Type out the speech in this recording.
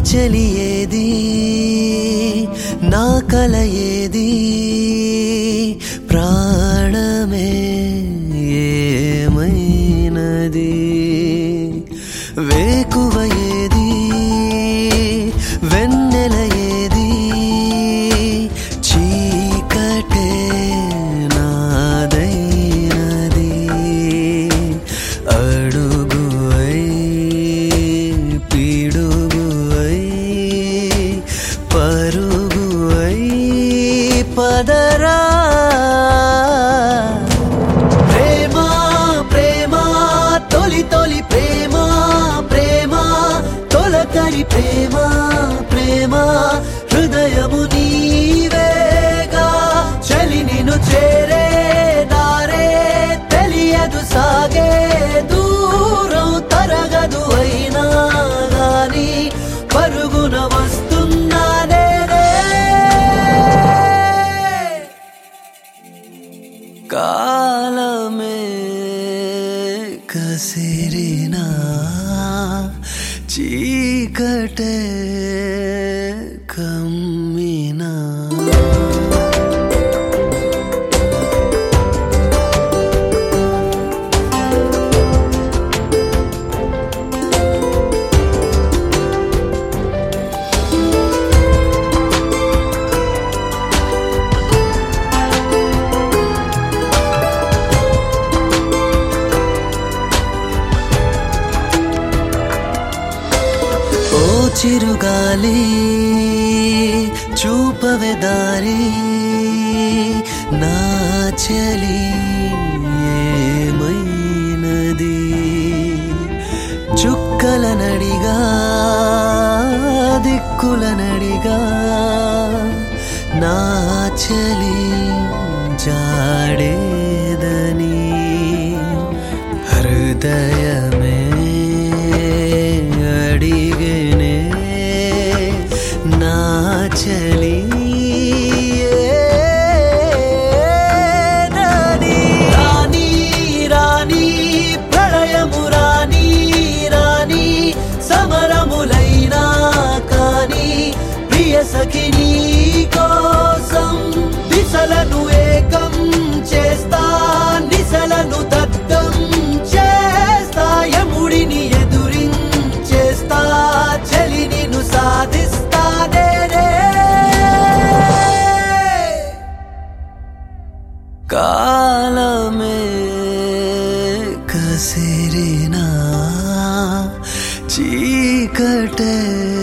చెలి ఏది నా కల ఏది ప్రాణమే ఏమైనది వేకువ ఏది వెన్నెల ఏది చీకటే నాదైనది అడుగు అయి పిడుగు అయి పరుగు అయి పదరా ప్రేమ ప్రేమ తొలి తొలి ప్రేమ ప్రేమ తొలకరి ప్రేమ ప్రేమ హృదయము నీవేగా చలి నిన్ను చేరే దారే తెలియదు సాగే దూరం తరగదు అయినా గాని పరుగున వస్తున్నా నేనే కాలమే కసిరినా చీకటే కమ్మినా ఓ చిరుగాలి చూపవే దారి నా చలి ఏమైనది చుక్కల నడిగా దిక్కుల నడిగా నా చలి జాడేదని హృదయమే అడిగనే నా చలి ఏదని? రాణి రాణి ప్రళయము రాణి రాణి సమరములైనా కాని ప్రియ సఖిని కోసం దిశలను ఏకం చేస్తా నిశలను దద్దం చేస్తా యముడిని ఎదురించేస్తా చలి నిన్ను సాధిస్తా నేనే కాలమే కసిరినా చీకటే